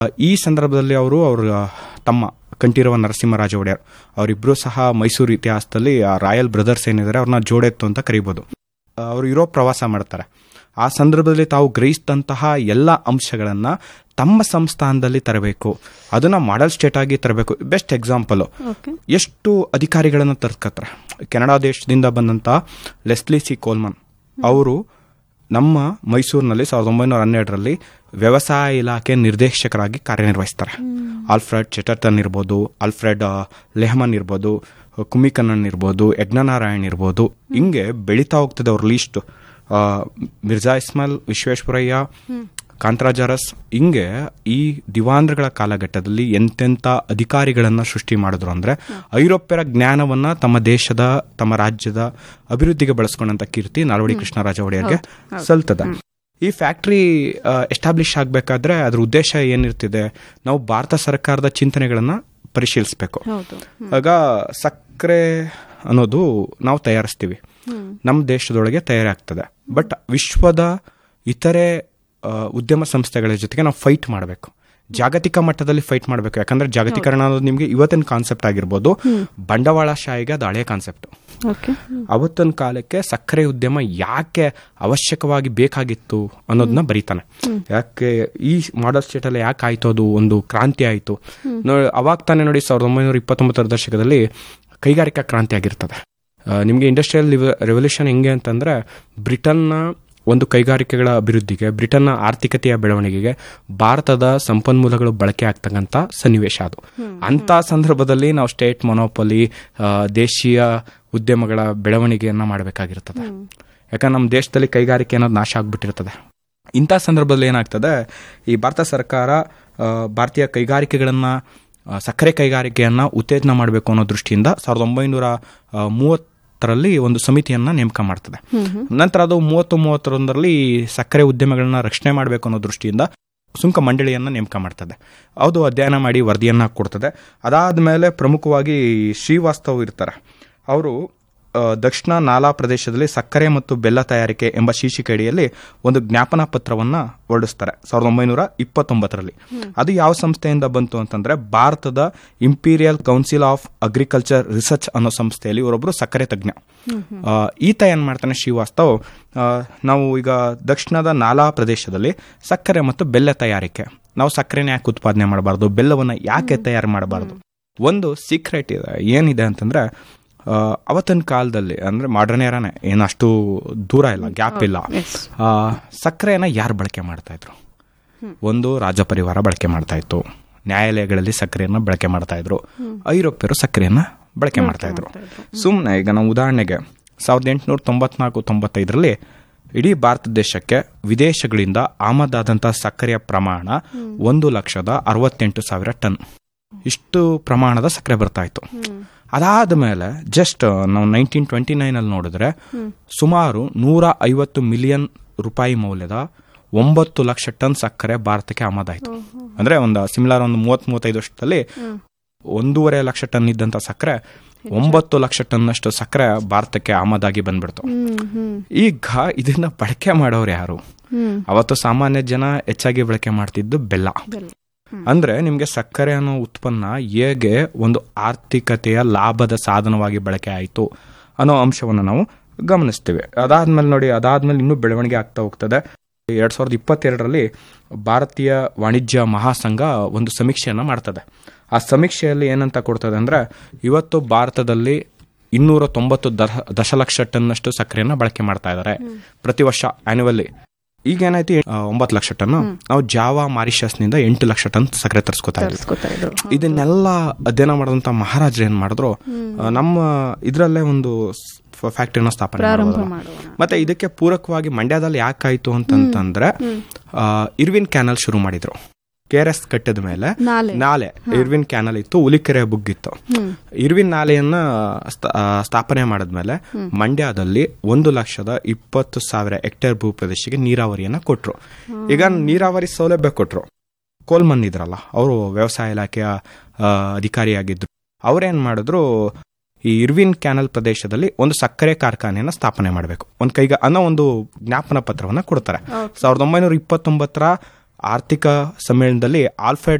ಆ, ಈ ಸಂದರ್ಭದಲ್ಲಿ ಅವರು ಅವ್ರ ತಮ್ಮ ಕಂಠೀರವ ನರಸಿಂಹರಾಜ ಒಡೆಯರ್ ಅವರಿಬ್ಬರು ಸಹ ಮೈಸೂರು ಇತಿಹಾಸದಲ್ಲಿ ಆ ರಾಯಲ್ ಬ್ರದರ್ಸ್ ಏನಿದ್ದಾರೆ ಅವ್ರನ್ನ ಜೋಡೆತ್ತು ಅಂತ ಕರಿಬೋದು ಆ, ಅವರು ಯುರೋಪ್ ಪ್ರವಾಸ ಮಾಡ್ತಾರೆ ಆ ಸಂದರ್ಭದಲ್ಲಿ ತಾವು ಗ್ರಹಿಸಿದಂತಹ ಎಲ್ಲ ಅಂಶಗಳನ್ನ ತಮ್ಮ ಸಂಸ್ಥಾನದಲ್ಲಿ ತರಬೇಕು ಅದನ್ನ ಮಾಡೆಲ್ ಸ್ಟೇಟ್ ಆಗಿ ತರಬೇಕು ಬೆಸ್ಟ್ ಎಕ್ಸಾಂಪಲ್ ಓಕೆ ಎಷ್ಟು ಅಧಿಕಾರಿಗಳನ್ನು ತರ್ಕತ್ತಾರೆ ಕೆನಡಾ ದೇಶದಿಂದ ಬಂದಂತ ಲೆಸ್ಲಿ ಸಿ ಕೋಲ್ಮನ್ ಅವರು ನಮ್ಮ ಮೈಸೂರಿನಲ್ಲಿ ಸಾವಿರದ ಒಂಬೈನೂರ ಹನ್ನೆರಡರಲ್ಲಿ ವ್ಯವಸಾಯ ಇಲಾಖೆ ನಿರ್ದೇಶಕರಾಗಿ ಕಾರ್ಯನಿರ್ವಹಿಸ್ತಾರೆ ಆಲ್ಫ್ರೆಡ್ ಚೆಟರ್ಟನ್ ಇರ್ಬೋದು ಆಲ್ಫ್ರೆಡ್ ಆ, ಲೆಹಮನ್ ಇರ್ಬೋದು ಕುಮಿಕಣ್ಣನ್ ಇರ್ಬೋದು ಯಜ್ಞನಾರಾಯಣ್ ಇರ್ಬೋದು ಹಿಂಗೆ ಬೆಳೀತಾ ಹೋಗ್ತದೆ ಅವ್ರ ಲೀಸ್ಟ್ ಮಿರ್ಜಾ ಇಸ್ಮಾಲ್ ವಿಶ್ವೇಶ್ವರಯ್ಯ ಕಾಂತರಾಜಾರಸ್ ಹಿಂಗೆ ಈ ದಿವಾಂದ್ರಗಳ ಕಾಲಘಟ್ಟದಲ್ಲಿ ಎಂತೆಂಥ ಅಧಿಕಾರಿಗಳನ್ನ ಸೃಷ್ಟಿ ಮಾಡಿದ್ರು ಅಂದ್ರೆ ಐರೋಪ್ಯರ ಜ್ಞಾನವನ್ನ ತಮ್ಮ ದೇಶದ ತಮ್ಮ ರಾಜ್ಯದ ಅಭಿವೃದ್ಧಿಗೆ ಬಳಸ್ಕೊಂಡಂತ ಕೀರ್ತಿ ನಾಲ್ವಡಿ ಕೃಷ್ಣರಾಜ ಒಡೆಯರ್ಗೆ ಸಲ್ತದ ಈ ಫ್ಯಾಕ್ಟ್ರಿ ಎಸ್ಟಾಬ್ಲಿಷ್ ಆಗಬೇಕಾದ್ರೆ ಅದ್ರ ಉದ್ದೇಶ ಏನಿರ್ತಿದೆ ನಾವು ಭಾರತ ಸರ್ಕಾರದ ಚಿಂತನೆಗಳನ್ನ ಪರಿಶೀಲಿಸಬೇಕು ಹೌದು ಆಗ ಸಕ್ಕರೆ ಅನ್ನೋದು ನಾವು ತಯಾರಿಸ್ತೀವಿ ನಮ್ಮ ದೇಶದೊಳಗೆ ತಯಾರಾಗ್ತದೆ ಬಟ್ ವಿಶ್ವದ ಇತರೆ ಆ, ಉದ್ಯಮ ಸಂಸ್ಥೆಗಳ ಜೊತೆಗೆ ನಾವು ಫೈಟ್ ಮಾಡಬೇಕು ಜಾಗತಿಕ ಮಟ್ಟದಲ್ಲಿ ಫೈಟ್ ಮಾಡಬೇಕು ಯಾಕಂದ್ರೆ ಜಾಗತೀಕರಣ ಅನ್ನೋದು ನಿಮಗೆ ಇವತ್ತಿನ ಕಾನ್ಸೆಪ್ಟ್ ಆಗಿರ್ಬೋದು ಬಂಡವಾಳಶಾಹಿಗೆ ಅದು ಹಳೆ ಕಾನ್ಸೆಪ್ಟ್ ಓಕೆ ಅವತ್ತಿನ ಕಾಲಕ್ಕೆ ಸಕ್ಕರೆ ಉದ್ಯಮ ಯಾಕೆ ಅವಶ್ಯಕವಾಗಿ ಬೇಕಾಗಿತ್ತು ಅನ್ನೋದನ್ನ ಬರೀತಾನೆ ಯಾಕೆ ಈ ಮಾಡಲ್ ಸ್ಟೇಟ್ ಅಲ್ಲಿ ಯಾಕೆ ಆಯ್ತು ಅದು ಒಂದು ಕ್ರಾಂತಿ ಆಯ್ತು ನೋಡಿ ಅವಾಗ ತಾನೇ ನೋಡಿ ಸಾವಿರದ ಒಂಬೈನೂರ ಇಪ್ಪತ್ತೊಂಬತ್ತರ ದಶಕದಲ್ಲಿ ಕೈಗಾರಿಕಾ ಕ್ರಾಂತಿ ಆಗಿರ್ತದೆ ಆ, ನಿಮ್ಗೆ ಇಂಡಸ್ಟ್ರಿಯಲ್ ರೆವಲ್ಯೂಷನ್ ಹೆಂಗೆ ಅಂತಂದ್ರೆ ಬ್ರಿಟನ್ನ ಒಂದು ಕೈಗಾರಿಕೆಗಳ ಅಭಿವೃದ್ಧಿಗೆ ಬ್ರಿಟನ್ನ ಆರ್ಥಿಕತೆಯ ಬೆಳವಣಿಗೆಗೆ ಭಾರತದ ಸಂಪನ್ಮೂಲಗಳು ಬಳಕೆ ಆಗ್ತಕ್ಕಂಥ ಸನ್ನಿವೇಶ ಅದು ಅಂತ ಸಂದರ್ಭದಲ್ಲಿ ನಾವು ಸ್ಟೇಟ್ ಮೊನೋಪಲಿ ದೇಶೀಯ ಉದ್ಯಮಗಳ ಬೆಳವಣಿಗೆಯನ್ನ ಮಾಡಬೇಕಾಗಿರ್ತದೆ ಯಾಕಂದ್ರೆ ನಮ್ಮ ದೇಶದಲ್ಲಿ ಕೈಗಾರಿಕೆ ಅನ್ನೋದು ನಾಶ ಆಗ್ಬಿಟ್ಟಿರ್ತದೆ ಇಂಥ ಸಂದರ್ಭದಲ್ಲಿ ಏನಾಗ್ತದೆ ಈ ಭಾರತ ಸರ್ಕಾರ ಆ, ಭಾರತೀಯ ಕೈಗಾರಿಕೆಗಳನ್ನ ಆ, ಸಕ್ಕರೆ ಕೈಗಾರಿಕೆಯನ್ನ ಉತ್ತೇಜನ ಮಾಡಬೇಕು ಅನ್ನೋ ದೃಷ್ಟಿಯಿಂದ ಸಾವಿರದ ಒಂಬೈನೂರ ಆ, ಮೂವತ್ತರಲ್ಲಿ ಒಂದು ಸಮಿತಿಯನ್ನ ನೇಮಕ ಮಾಡ್ತದೆ ನಂತರ ಅದು ಮೂವತ್ತು ಮೂವತ್ತೊಂದರಲ್ಲಿ ಸಕ್ಕರೆ ಉದ್ಯಮಗಳನ್ನ ರಕ್ಷಣೆ ಮಾಡಬೇಕು ಅನ್ನೋ ದೃಷ್ಟಿಯಿಂದ ಸುಂಕ ಮಂಡಳಿಯನ್ನ ನೇಮಕ ಮಾಡ್ತದೆ ಅದು ಅಧ್ಯಯನ ಮಾಡಿ ವರದಿಯನ್ನ ಕೊಡ್ತದೆ ಅದಾದ್ಮೇಲೆ ಪ್ರಮುಖವಾಗಿ ಶ್ರೀವಾಸ್ತವ್ ಇರ್ತಾರೆ ಅವರು ಆ, ದಕ್ಷಿಣ ನಾಲಾ ಪ್ರದೇಶದಲ್ಲಿ ಸಕ್ಕರೆ ಮತ್ತು ಬೆಲ್ಲ ತಯಾರಿಕೆ ಎಂಬ ಶೀರ್ಷಿಕೆ ಅಡಿಯಲ್ಲಿ ಒಂದು ಜ್ಞಾಪನಾ ಪತ್ರವನ್ನ ಹೊರಡಿಸ್ತಾರೆ ಸಾವಿರದ ಒಂಬೈನೂರ ಇಪ್ಪತ್ತೊಂಬತ್ತರಲ್ಲಿ ಅದು ಯಾವ ಸಂಸ್ಥೆಯಿಂದ ಬಂತು ಅಂತಂದ್ರೆ ಭಾರತದ imperial council of agriculture research ಅನ್ನೋ ಸಂಸ್ಥೆಯಲ್ಲಿ ಇವರೊಬ್ರು ಸಕ್ಕರೆ ತಜ್ಞ ಆ, ಈತ ಏನ್ ಮಾಡ್ತಾನೆ ಶ್ರೀವಾಸ್ತವ್ ಆ, ನಾವು ಈಗ ದಕ್ಷಿಣದ ನಾಲಾ ಪ್ರದೇಶದಲ್ಲಿ ಸಕ್ಕರೆ ಮತ್ತು ಬೆಲ್ಲ ತಯಾರಿಕೆ ನಾವು ಸಕ್ಕರೆನ ಯಾಕೆ ಉತ್ಪಾದನೆ ಮಾಡಬಾರ್ದು ಬೆಲ್ಲವನ್ನ ಯಾಕೆ ತಯಾರು ಮಾಡಬಾರ್ದು ಒಂದು ಸೀಕ್ರೆಟ್ ಇದೆ ಏನಿದೆ ಅಂತಂದ್ರೆ ಆ, ಅವತ್ತಿನ ಕಾಲದಲ್ಲಿ ಅಂದ್ರೆ ಮಾಡರ್ನ್ ಏರಾನೆ ಏನು ಅಷ್ಟು ದೂರ ಇಲ್ಲ ಗ್ಯಾಪ್ ಇಲ್ಲ ಎಸ್ ಆ, ಸಕ್ಕರೆಯನ್ನ ಯಾರು ಬಳಕೆ ಮಾಡ್ತಾ ಇದ್ರು ಒಂದು ರಾಜ ಪರಿವಾರ ಬಳಕೆ ಮಾಡ್ತಾ ಇತ್ತು ನ್ಯಾಯಾಲಯಗಳಲ್ಲಿ ಸಕ್ಕರೆಯನ್ನ ಬಳಕೆ ಮಾಡ್ತಾ ಇದ್ರು ಐರೋಪ್ಯರು ಸಕ್ಕರೆಯನ್ನ ಬಳಕೆ ಮಾಡ್ತಾ ಇದ್ರು ಸುಮ್ಮನೆ ಈಗ ನಾವು ಉದಾಹರಣೆಗೆ ಸಾವಿರದ ಎಂಟುನೂರ ತೊಂಬತ್ನಾಲ್ಕು ತೊಂಬತ್ತೈದರಲ್ಲಿ ಇಡೀ ಭಾರತ ದೇಶಕ್ಕೆ ವಿದೇಶಗಳಿಂದ ಆಮದಾದಂಥ ಸಕ್ಕರೆಯ ಪ್ರಮಾಣ ಒಂದು ಲಕ್ಷದ ಅರವತ್ತೆಂಟು ಸಾವಿರ ಟನ್ ಇಷ್ಟು ಪ್ರಮಾಣದ ಸಕ್ಕರೆ ಬರ್ತಾ ಇತ್ತು ಅದಾದ ಮೇಲೆ ಜಸ್ಟ್ ನಾವು ನೈನ್ಟೀನ್ ಟ್ವೆಂಟಿ ನೈನ್ ಅಲ್ಲಿ ನೋಡಿದ್ರೆ ಸುಮಾರು ನೂರ ಐವತ್ತು ಮಿಲಿಯನ್ ರೂಪಾಯಿ ಮೌಲ್ಯದ ಒಂಬತ್ತು ಲಕ್ಷ ಟನ್ ಸಕ್ಕರೆ ಭಾರತಕ್ಕೆ ಆಮದಾಯಿತು ಅಂದ್ರೆ ಒಂದು ಸಿಮಿಲರ್ ಒಂದು ಮೂವತ್ ಮೂವತ್ತೈದು ವರ್ಷದಲ್ಲಿ ಒಂದೂವರೆ ಲಕ್ಷ ಟನ್ ಇದ್ದಂತ ಸಕ್ಕರೆ ಒಂಬತ್ತು ಲಕ್ಷ ಟನ್ನಷ್ಟು ಸಕ್ಕರೆ ಭಾರತಕ್ಕೆ ಆಮದಾಗಿ ಬಂದ್ಬಿಡ್ತು ಹ್ಮ್ ಹ್ಮ್ ಈಗ ಇದನ್ನ ಬಳಕೆ ಮಾಡೋರು ಯಾರು ಹ್ಮ್ ಅವತ್ತು ಸಾಮಾನ್ಯ ಜನ ಹೆಚ್ಚಾಗಿ ಬಳಕೆ ಮಾಡ್ತಿದ್ದು ಬೆಲ್ಲ ಬೆಲ್ಲ. ಅಂದ್ರೆ ನಿಮ್ಗೆ ಸಕ್ಕರೆ ಅನ್ನೋ ಉತ್ಪನ್ನ ಹೇಗೆ ಒಂದು ಆರ್ಥಿಕತೆಯ ಲಾಭದ ಸಾಧನವಾಗಿ ಬಳಕೆ ಆಯಿತು ಅನ್ನೋ ಅಂಶವನ್ನು ನಾವು ಗಮನಿಸ್ತೀವಿ ಅದಾದ್ಮೇಲೆ ನೋಡಿ ಅದಾದ್ಮೇಲೆ ಇನ್ನೂ ಬೆಳವಣಿಗೆ ಆಗ್ತಾ ಹೋಗ್ತದೆ ಎರಡ್ ಸಾವಿರದ ಇಪ್ಪತ್ತೆರಡರಲ್ಲಿ ಭಾರತೀಯ ವಾಣಿಜ್ಯ ಮಹಾಸಂಘ ಒಂದು ಸಮೀಕ್ಷೆಯನ್ನ ಮಾಡ್ತದೆ ಆ ಸಮೀಕ್ಷೆಯಲ್ಲಿ ಏನಂತ ಕೊಡ್ತದೆ ಅಂದ್ರೆ ಇವತ್ತು ಭಾರತದಲ್ಲಿ ಇನ್ನೂರ ತೊಂಬತ್ತು ದಹ- ದಶಲಕ್ಷ ಟನ್ನಷ್ಟು ಸಕ್ಕರೆಯನ್ನ ಬಳಕೆ ಮಾಡ್ತಾ ಇದ್ದಾರೆ ಪ್ರತಿ ವರ್ಷ ಆನ್ಯುವಲ್ಲಿ ಈಗ ಏನಾಯ್ತು ಆ, ಒಂಬತ್ತು ಲಕ್ಷ ಟನ್ ನಾವು ಜಾವಾ ಮಾರಿಷಸ್ನಿಂದ ಎಂಟು ಲಕ್ಷ ಟನ್ ಸಕ್ಕರೆ ತರಿಸ್ಕೊತಾ ಇದ್ವಿ ತರಿಸ್ಕೊತಾ ಇದ್ರು ಇದನ್ನೆಲ್ಲ ಅಧ್ಯಯನ ಮಾಡಿದಂತ ಮಹಾರಾಜರು ಏನ್ ಮಾಡಿದ್ರು ಆ, ನಮ್ಮ ಇದ್ರಲ್ಲೇ ಒಂದು ಫ್ಯಾಕ್ಟ್ರಿನ ಸ್ಥಾಪನೆ ಪ್ರಾರಂಭ ಮಾಡಿದ್ರು. ಮಾಡೋಣ ಮತ್ತೆ ಇದಕ್ಕೆ ಪೂರಕವಾಗಿ ಮಂಡ್ಯದಲ್ಲಿ ಯಾಕಾಯ್ತು ಅಂತಂತಂದ್ರೆ ಆ, ಇರ್ವಿನ್ ಕ್ಯಾನಲ್ ಶುರು ಮಾಡಿದ್ರು ಕೆ ಆರ್ ಎಸ್ ಕಟ್ಟಿದ ಮೇಲೆ ನಾಲೆ ನಾಲೆ ಇರ್ವಿನ್ ಕ್ಯಾನಲ್ ಇತ್ತು ಹುಲಿಕೆರೆ ಬುಗ್ಗಿತ್ತು ಹ್ಮ್ ಇರ್ವಿನ್ ನಾಲೆಯನ್ನ ಸ್ಥ- ಆ, ಸ್ಥಾಪನೆ ಮಾಡಿದ್ಮೇಲೆ ಮಂಡ್ಯದಲ್ಲಿ ಒಂದು ಲಕ್ಷದ ಇಪ್ಪತ್ತು ಸಾವಿರ ಹೆಕ್ಟೇರ್ ಭೂ ಪ್ರದೇಶಕ್ಕೆ ನೀರಾವರಿಯನ್ನ ಕೊಟ್ರು ಈಗ ನೀರಾವರಿ ಸೌಲಭ್ಯ ಕೊಟ್ರು ಕೋಲ್ಮನ್ ಇದ್ರಲ್ಲ ಅವರು ವ್ಯವಸಾಯ ಇಲಾಖೆಯ ಆ, ಅಧಿಕಾರಿಯಾಗಿದ್ರು ಅವ್ರೇನ್ ಮಾಡಿದ್ರು ಈ ಇರ್ವಿನ್ ಕ್ಯಾನಲ್ ಪ್ರದೇಶದಲ್ಲಿ ಒಂದು ಸಕ್ಕರೆ ಕಾರ್ಖಾನೆಯನ್ನ ಸ್ಥಾಪನೆ ಮಾಡಬೇಕು ಒಂದು ಕೈಗ ಅನ್ನೋ ಒಂದು ಜ್ಞಾಪನ ಪತ್ರವನ್ನ ಕೊಡ್ತಾರೆ ಸಾವಿರದ ಒಂಬೈನೂರ ಇಪ್ಪತ್ತೊಂಬತ್ತರ ಆರ್ಥಿಕ ಸಮ್ಮೇಳನದಲ್ಲಿ ಆಲ್ಫ್ರೆಡ್